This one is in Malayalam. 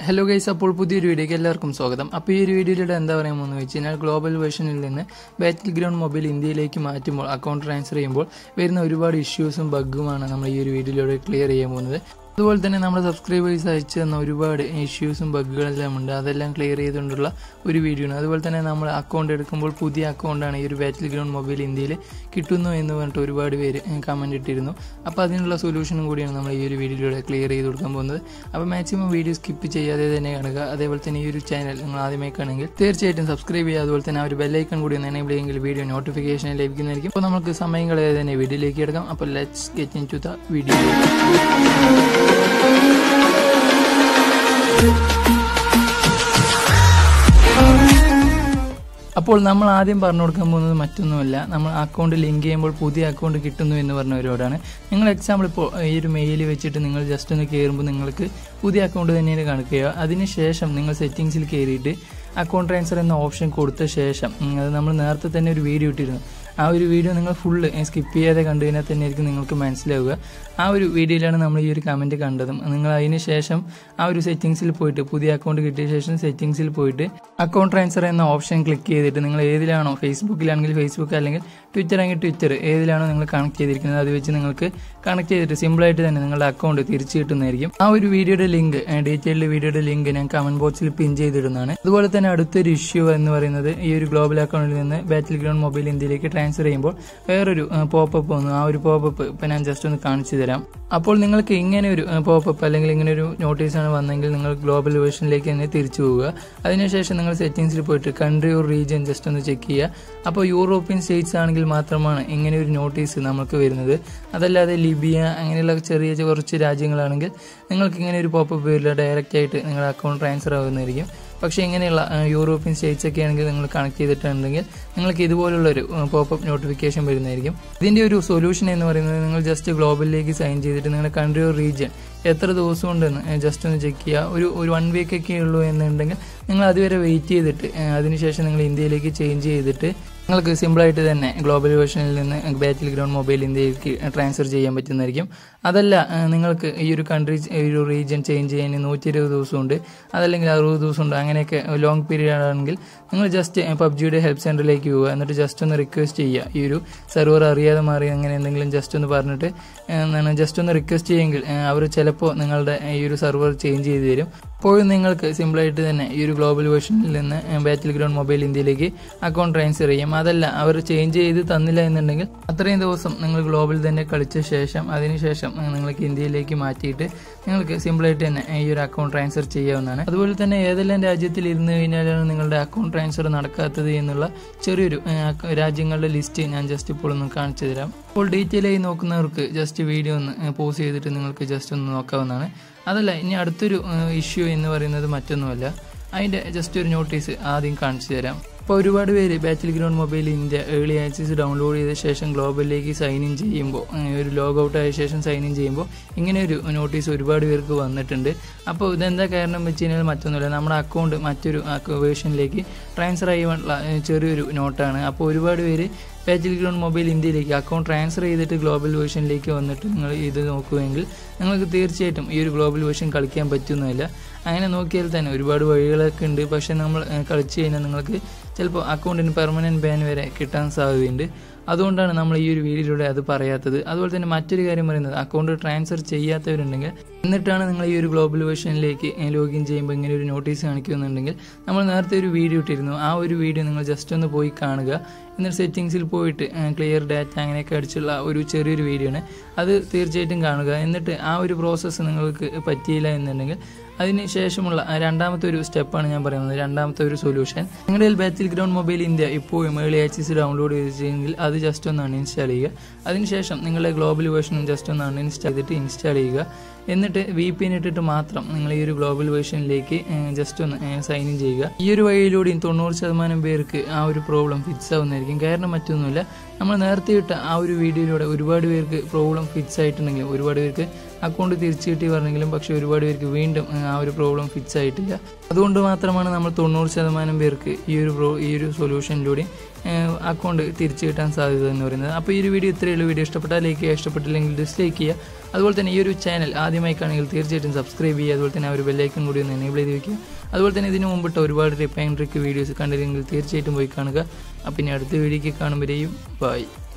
ഹലോ ഗൈസ് അപ്പോൾ പുതിയൊരു വീഡിയോയ്ക്ക് എല്ലാവർക്കും സ്വാഗതം അപ്പോൾ ഈ ഒരു വീഡിയോയിലൂടെ എന്താ പറയാൻ പോകുന്നത് വെച്ച് കഴിഞ്ഞാൽ ഗ്ലോബൽ വേർഷനിൽ നിന്ന് ബാറ്റിൽ ഗ്രൗണ്ട് മൊബൈൽ ഇന്ത്യയിലേക്ക് മാറ്റുമ്പോൾ അക്കൗണ്ട് ട്രാൻസ്ഫർ ചെയ്യുമ്പോൾ വരുന്ന ഒരുപാട് ഇഷ്യൂസും ബഗ്ഗുമാണ് നമ്മൾ ഈ ഒരു വീഡിയോയിലൂടെ ക്ലിയർ ചെയ്യാൻ പോകുന്നത് അതുപോലെ തന്നെ നമ്മുടെ സബ്സ്ക്രൈബേഴ്സ് അയച്ചു തന്ന ഒരുപാട് ഇഷ്യൂസും ബഗ്ഗുകളെല്ലാം ഉണ്ട് അതെല്ലാം ക്ലിയർ ചെയ്തുകൊണ്ടുള്ള ഒരു വീഡിയോ ആണ് അതുപോലെ തന്നെ നമ്മൾ അക്കൗണ്ട് എടുക്കുമ്പോൾ പുതിയ അക്കൗണ്ടാണ് ഈ ഒരു ബാറ്റിൽ ഗ്രൗണ്ട് മൊബൈൽ ഇന്ത്യയിൽ കിട്ടുന്നു എന്ന് പറഞ്ഞിട്ട് ഒരുപാട് പേര് കമൻറ്റ് ഇട്ടിരുന്നു അപ്പോൾ അതിനുള്ള സൊല്യൂഷനും കൂടിയാണ് നമ്മൾ ഈ ഒരു വീഡിയോയിലൂടെ ക്ലിയർ ചെയ്ത് കൊടുക്കാൻ പോകുന്നത് അപ്പോൾ മാക്സിമം വീഡിയോ സ്കിപ്പ് ചെയ്യാതെ തന്നെ കാണുക അതേപോലെ തന്നെ ഈ ഒരു ചാനൽ നിങ്ങൾ ആദ്യമായി കാണുമെങ്കിൽ തീർച്ചയായിട്ടും സബ്സ്ക്രൈബ് ചെയ്യുക അതുപോലെ തന്നെ ആ ഒരു ബെല്ലൈക്കൺ കൂടി ഒന്ന് എനേബിൾ ചെയ്യുമെങ്കിൽ വീഡിയോ നോട്ടിഫിക്കേഷൻ ലഭിക്കുന്നതായിരിക്കും അപ്പോൾ നമുക്ക് സമയം കളയാതെ തന്നെ വീഡിയോയിലേക്ക് എടുക്കാം അപ്പോൾ let's get into the video അപ്പോൾ നമ്മൾ ആദ്യം പറഞ്ഞു കൊടുക്കാൻ പോകുന്നത് മറ്റൊന്നുമല്ല നമ്മൾ അക്കൗണ്ട് ലിങ്ക് ചെയ്യുമ്പോൾ പുതിയ അക്കൗണ്ട് കിട്ടുന്നു എന്ന് പറഞ്ഞവരോടാണ് നിങ്ങൾ എക്സാമ്പിൾ ഇപ്പോൾ ഈ ഒരു മെയിൽ വെച്ചിട്ട് നിങ്ങൾ ജസ്റ്റ് ഒന്ന് കയറുമ്പോൾ നിങ്ങൾക്ക് പുതിയ അക്കൗണ്ട് തന്നെയാണ് കാണിക്കുക അതിനുശേഷം നിങ്ങൾ സെറ്റിങ്സിൽ കയറിയിട്ട് അക്കൗണ്ട് ട്രാൻസ്ഫർ എന്ന ഓപ്ഷൻ കൊടുത്ത ശേഷം ഉം, അത് നമ്മൾ നേരത്തെ തന്നെ ഒരു വീഡിയോ ഇട്ടിരുന്നു ആ ഒരു വീഡിയോ നിങ്ങൾ ഫുള്ള് സ്കിപ്പ് ചെയ്യാതെ കണ്ടു കഴിഞ്ഞാൽ തന്നെ ആയിരിക്കും നിങ്ങൾക്ക് മനസ്സിലാവുക ആ ഒരു വീഡിയോയിലാണ് നമ്മൾ ഈ ഒരു കമൻറ്റ് കണ്ടതും നിങ്ങൾ അതിന് ശേഷം ആ ഒരു സെറ്റിങ്സിൽ പോയിട്ട് പുതിയ അക്കൗണ്ട് കിട്ടിയ ശേഷം സെറ്റിങ്സിൽ പോയിട്ട് അക്കൗണ്ട് ട്രാൻസ്ഫർ എന്ന ഓപ്ഷൻ ക്ലിക്ക് ചെയ്തിട്ട് നിങ്ങൾ ഏതിലാണോ ഫേസ്ബുക്കിലാണെങ്കിൽ ഫേസ്ബുക്ക് അല്ലെങ്കിൽ ട്വിറ്റർ ആണെങ്കിൽ ട്വിറ്റർ ഏതിലാണോ നിങ്ങൾ കണക്ട് ചെയ്തിരിക്കുന്നത് അത് വെച്ച് നിങ്ങൾക്ക് കണക്ട് ചെയ്തിട്ട് സിമ്പിളായിട്ട് തന്നെ നിങ്ങളുടെ അക്കൗണ്ട് തിരിച്ചു കിട്ടുന്നതായിരിക്കും ആ ഒരു വീഡിയോയുടെ ലിങ്ക് ഡീറ്റെയിൽഡ് വീഡിയോയുടെ ലിങ്ക് ഞാൻ കമന്റ് ബോക്സിൽ പിൻ ചെയ്തിടുന്നതാണ് അതുപോലെ തന്നെ അടുത്തൊരു ഇഷ്യൂ എന്ന് പറയുന്നത് ഈ ഒരു ഗ്ലോബൽ അക്കൗണ്ടിൽ നിന്ന് ബാറ്റിൽ ഗ്രൗണ്ട് മൊബൈൽ ഇന്ത്യയിലേക്ക് ട്രാൻസ്ഫർ ചെയ്യുമ്പോൾ വേറൊരു പോപ്പപ്പ് വന്നു ആ ഒരു പോപ്പപ്പ് ഇപ്പം ഞാൻ ജസ്റ്റ് ഒന്ന് കാണിച്ചു തരാം അപ്പോൾ നിങ്ങൾക്ക് ഇങ്ങനെ ഒരു പോപ്പപ്പ് അല്ലെങ്കിൽ ഇങ്ങനെ ഒരു നോട്ടീസാണ് വന്നെങ്കിൽ നിങ്ങൾ ഗ്ലോബൽ വേർഷനിലേക്ക് തന്നെ തിരിച്ചു പോവുക അതിനുശേഷം നിങ്ങൾ സെറ്റിംഗ്സിൽ പോയിട്ട് കൺട്രി ഓർ റീജിയൻ ജസ്റ്റ് ഒന്ന് ചെക്ക് ചെയ്യുക അപ്പോൾ യൂറോപ്യൻ സ്റ്റേറ്റ്സ് ആണെങ്കിൽ മാത്രമാണ് ഇങ്ങനെ ഒരു നോട്ടീസ് നമുക്ക് വരുന്നത് അതല്ലാതെ ലിബിയ അങ്ങനെയുള്ള ചെറിയ കുറച്ച് രാജ്യങ്ങളാണെങ്കിൽ നിങ്ങൾക്ക് ഇങ്ങനെ ഒരു പോപ്പപ്പ് വരില്ല ഡയറക്റ്റ് ആയിട്ട് നിങ്ങളുടെ അക്കൗണ്ട് ട്രാൻസ്ഫർ ആകുന്നതായിരിക്കും പക്ഷേ ഇങ്ങനെയുള്ള ആ, യൂറോപ്യൻ സ്റ്റേറ്റ്സ് ഒക്കെ ആണെങ്കിൽ നിങ്ങൾ കണക്ട് ചെയ്തിട്ടുണ്ടെങ്കിൽ നിങ്ങൾക്ക് ഇതുപോലുള്ളൊരു പോപ്പപ്പ് നോട്ടിഫിക്കേഷൻ വരുന്നതായിരിക്കും ഇതിൻ്റെ ഒരു സൊല്യൂഷൻ എന്ന് പറയുന്നത് നിങ്ങൾ ജസ്റ്റ് ഗ്ലോബലിലേക്ക് സൈൻ ചെയ്തിട്ട് നിങ്ങളുടെ കൺട്രി ഓർ റീജിയൻ എത്ര ദിവസം ഉണ്ടെന്ന് ജസ്റ്റ് ഒന്ന് ചെക്ക് ചെയ്യുക ഒരു ഒരു വൺ വീക്ക് ഒക്കെ ഉള്ളൂ എന്നുണ്ടെങ്കിൽ നിങ്ങൾ അതുവരെ വെയിറ്റ് ചെയ്തിട്ട് ആ, അതിനുശേഷം നിങ്ങൾ ഇന്ത്യയിലേക്ക് ചേഞ്ച് ചെയ്തിട്ട് നിങ്ങൾക്ക് സിമ്പിളായിട്ട് തന്നെ ഗ്ലോബൽ വേർഷനിൽ നിന്ന് ബാറ്റിൽ ഗ്രൗണ്ട് മൊബൈൽ ഇന്ത്യയിലേക്ക് ട്രാൻസ്ഫർ ചെയ്യാൻ പറ്റുന്നതായിരിക്കും അതല്ല ആ, നിങ്ങൾക്ക് ഈ ഒരു കൺട്രി ഈ ഒരു റീജിയൻ ചേഞ്ച് ചെയ്യാൻ നൂറ്റി ഇരുപത് ദിവസമുണ്ട് അതല്ലെങ്കിൽ അറുപത് ദിവസമുണ്ട് അങ്ങനെയൊക്കെ ലോങ് പീരീഡ് ആണെങ്കിൽ നിങ്ങൾ ജസ്റ്റ് പബ്ജിയുടെ ഹെൽപ്പ് സെൻറ്ററിലേക്ക് പോവുക എന്നിട്ട് ജസ്റ്റ് ഒന്ന് റിക്വസ്റ്റ് ചെയ്യുക ഈ ഒരു സെർവർ അറിയാതെ മാറി അങ്ങനെ എന്തെങ്കിലും ജസ്റ്റ് ഒന്ന് പറഞ്ഞിട്ട് ആ, എന്താണ് ജസ്റ്റ് ഒന്ന് റിക്വസ്റ്റ് ചെയ്യുമെങ്കിൽ അവർ ചിലപ്പോൾ നിങ്ങളുടെ ഈ ഒരു സെർവർ ചേഞ്ച് ചെയ്ത് തരും അപ്പോഴും നിങ്ങൾക്ക് സിമ്പിളായിട്ട് തന്നെ ഈ ഒരു ഗ്ലോബൽ വേർഷനിൽ നിന്ന് ബാറ്റിൽ ഗ്രൗണ്ട് മൊബൈൽ ഇന്ത്യയിലേക്ക് അക്കൗണ്ട് ട്രാൻസ്ഫർ ചെയ്യാം അതല്ല അവർ ചേഞ്ച് ചെയ്ത് തന്നില്ല എന്നുണ്ടെങ്കിൽ അത്രയും ദിവസം നിങ്ങൾ ഗ്ലോബൽ തന്നെ കളിച്ച ശേഷം അതിനുശേഷം നിങ്ങൾക്ക് ഇന്ത്യയിലേക്ക് മാറ്റിയിട്ട് നിങ്ങൾക്ക് സിമ്പിളായിട്ട് തന്നെ ഈ ഒരു അക്കൗണ്ട് ട്രാൻസ്ഫർ ചെയ്യാവുന്നതാണ് അതുപോലെ തന്നെ ഏതെല്ലാം രാജ്യത്തിൽ ഇരുന്ന് കഴിഞ്ഞാലാണ് നിങ്ങളുടെ അക്കൗണ്ട് ട്രാൻസ്ഫർ നടക്കാത്തത് എന്നുള്ള ചെറിയൊരു ആ, രാജ്യങ്ങളുടെ ലിസ്റ്റ് ഞാൻ ജസ്റ്റ് ഇപ്പോൾ ഒന്ന് കാണിച്ചു തരാം അപ്പോൾ ഡീറ്റെയിൽ ആയി നോക്കുന്നവർക്ക് ജസ്റ്റ് വീഡിയോ ഒന്ന് പോസ് ചെയ്തിട്ട് നിങ്ങൾക്ക് ജസ്റ്റ് ഒന്ന് നോക്കാവുന്നതാണ് അതല്ല ഇനി അടുത്തൊരു ഇഷ്യൂ എന്ന് പറയുന്നത് മറ്റൊന്നുമല്ല അതിൻ്റെ ജസ്റ്റ് ഒരു നോട്ടീസ് ആദ്യം കാണിച്ചു തരാം ഇപ്പോൾ ഒരുപാട് പേര് battle ground mobile India early access download ചെയ്ത ശേഷം ഗ്ലോബലിലേക്ക് സൈൻ ഇൻ ചെയ്യുമ്പോൾ ഏഹ്, ഒരു ലോഗ് ഔട്ട് ആയ ശേഷം സൈൻ ഇൻ ചെയ്യുമ്പോൾ ഇങ്ങനെ ഒരു നോട്ടീസ് ഒരുപാട് പേർക്ക് വന്നിട്ടുണ്ട് അപ്പോൾ ഇതെന്താ കാരണം വെച്ച് കഴിഞ്ഞാൽ മറ്റൊന്നുമില്ല നമ്മുടെ അക്കൗണ്ട് മറ്റൊരു വേർഷനിലേക്ക് ട്രാൻസ്ഫർ ചെയ്യാനുള്ള ഏഹ്, ചെറിയൊരു നോട്ടാണ് അപ്പോൾ ഒരുപാട് പേര് ബാറ്റിൽ ഗ്രൗണ്ട് മൊബൈൽ ഇന്ത്യയിലേക്ക് അക്കൗണ്ട് ട്രാൻസ്ഫർ ചെയ്തിട്ട് ഗ്ലോബൽ വേർഷനിലേക്ക് വന്നിട്ട് നിങ്ങൾ ഇത് നോക്കുമെങ്കിൽ നിങ്ങൾക്ക് തീർച്ചയായിട്ടും ഈ ഒരു ഗ്ലോബൽ വേർഷൻ കളിക്കാൻ പറ്റുന്നില്ല അങ്ങനെ നോക്കിയാൽ തന്നെ ഒരുപാട് വഴികളൊക്കെ ഉണ്ട് പക്ഷേ നമ്മൾ ഏഹ്, കളിച്ച് കഴിഞ്ഞാൽ നിങ്ങൾക്ക് ചിലപ്പോൾ അക്കൗണ്ടിന് പെർമനൻറ്റ് ബാൻ വരെ കിട്ടാൻ സാധ്യതയുണ്ട് അതുകൊണ്ടാണ് നമ്മൾ ഈ ഒരു വീഡിയോയിലൂടെ അത് പറയാത്തത് അതുപോലെ തന്നെ മറ്റൊരു കാര്യം പറയുന്നത് അക്കൗണ്ട് ട്രാൻസ്ഫർ ചെയ്യാത്തവരുണ്ടെങ്കിൽ എന്നിട്ടാണ് നിങ്ങൾ ഈ ഒരു ഗ്ലോബൽ വേർഷനിലേക്ക് ലോഗിൻ ചെയ്യുമ്പോൾ ഇങ്ങനെ ഒരു നോട്ടീസ് കാണിക്കുന്നുണ്ടെങ്കിൽ നമ്മൾ നേരത്തെ ഒരു വീഡിയോ ഇട്ടിരുന്നു ആ ഒരു വീഡിയോ നിങ്ങൾ ജസ്റ്റ് ഒന്ന് പോയി കാണുക എന്നിട്ട് സെറ്റിങ്സിൽ പോയിട്ട് ക്ലിയർ ഡാറ്റ അങ്ങനെയൊക്കെ അടിച്ചുള്ള ഒരു ചെറിയൊരു വീഡിയോ ആണ് അത് തീർച്ചയായിട്ടും കാണുക എന്നിട്ട് ആ ഒരു പ്രോസസ്സ് നിങ്ങൾക്ക് പറ്റിയില്ല എന്നുണ്ടെങ്കിൽ അതിന് ശേഷമുള്ള ആ രണ്ടാമത്തെ ഒരു സ്റ്റെപ്പാണ് ഞാൻ പറയുന്നത് രണ്ടാമത്തെ ഒരു സൊല്യൂഷൻ നിങ്ങളുടെ ബാറ്റിൽ ഗ്രൗണ്ട് മൊബൈൽ ഇന്ത്യ ഇപ്പോഴും ഏർലി ആക്സസ് ഡൗൺലോഡ് ചെയ്തിട്ടുണ്ടെങ്കിൽ അത് ജസ്റ്റ് ഒന്ന് അൺഇൻസ്റ്റാൾ ചെയ്യുക അതിനുശേഷം നിങ്ങളുടെ ഗ്ലോബൽ വേർഷനും ജസ്റ്റ് ഒന്ന് അൺഇൻസ്റ്റാൾ ചെയ്തിട്ട് ഇൻസ്റ്റാൾ ചെയ്യുക എന്നിട്ട് വി പി എൻ ഇട്ടിട്ട് മാത്രം നിങ്ങൾ ഈ ഒരു ഗ്ലോബൽ വേർഷനിലേക്ക് ജസ്റ്റ് ഒന്ന് സൈൻ ഇൻ ചെയ്യുക ഈ ഒരു വഴിയിലൂടെയും തൊണ്ണൂറ് ശതമാനം പേർക്ക് ആ ഒരു പ്രോബ്ലം ഫിക്സ് ആവുന്നതായിരിക്കും കാരണം മറ്റൊന്നുമില്ല നമ്മൾ നേരത്തെ ഇട്ട ആ ഒരു വീഡിയോയിലൂടെ ഒരുപാട് പേർക്ക് പ്രോബ്ലം ഫിക്സ് ആയിട്ടുണ്ടെങ്കിലും ഒരുപാട് പേർക്ക് അക്കൗണ്ട് തിരിച്ചു കിട്ടി പറഞ്ഞെങ്കിലും പക്ഷേ ഒരുപാട് പേർക്ക് വീണ്ടും ആ, ആ ഒരു പ്രോബ്ലം ഫിക്സ് ആയിട്ടില്ല അതുകൊണ്ട് മാത്രമാണ് നമ്മൾ തൊണ്ണൂറ് ശതമാനം പേർക്ക് ഈ ഒരു പ്രോ ഈ ഒരു സൊല്യൂഷനിലൂടെ അക്കൗണ്ട് തിരിച്ചു കിട്ടാൻ സാധ്യത എന്ന് പറയുന്നത് അപ്പോൾ ഈ ഒരു വീഡിയോ ഇത്രയേ ഉള്ളൂ വീഡിയോ ഇഷ്ടപ്പെട്ടാൽ ലൈക്ക് ചെയ്യുക ഇഷ്ടപ്പെട്ടില്ലെങ്കിൽ ഡിസ്ലൈക്ക് ചെയ്യുക അതുപോലെ തന്നെ ഈ ഒരു ചാനൽ ആദ്യമായി കാണുമെങ്കിൽ തീർച്ചയായിട്ടും സബ്സ്ക്രൈബ് ചെയ്യുക അതുപോലെ തന്നെ ആ ഒരു ബെല്ലൈക്കൺ കൂടി ഒന്ന് എനേബിൾ ചെയ്ത് വെക്കുക അതുപോലെ തന്നെ ഇതിനു മുമ്പിട്ട് ഒരുപാട് റിപ്പൈൻ ട്രിക്ക് വീഡിയോസ് കണ്ടില്ലെങ്കിൽ തീർച്ചയായിട്ടും പോയി കാണുക അപ്പം ഇനി അടുത്ത വീഡിയോയ്ക്ക് കാണുമ്പോഴേയും ബൈ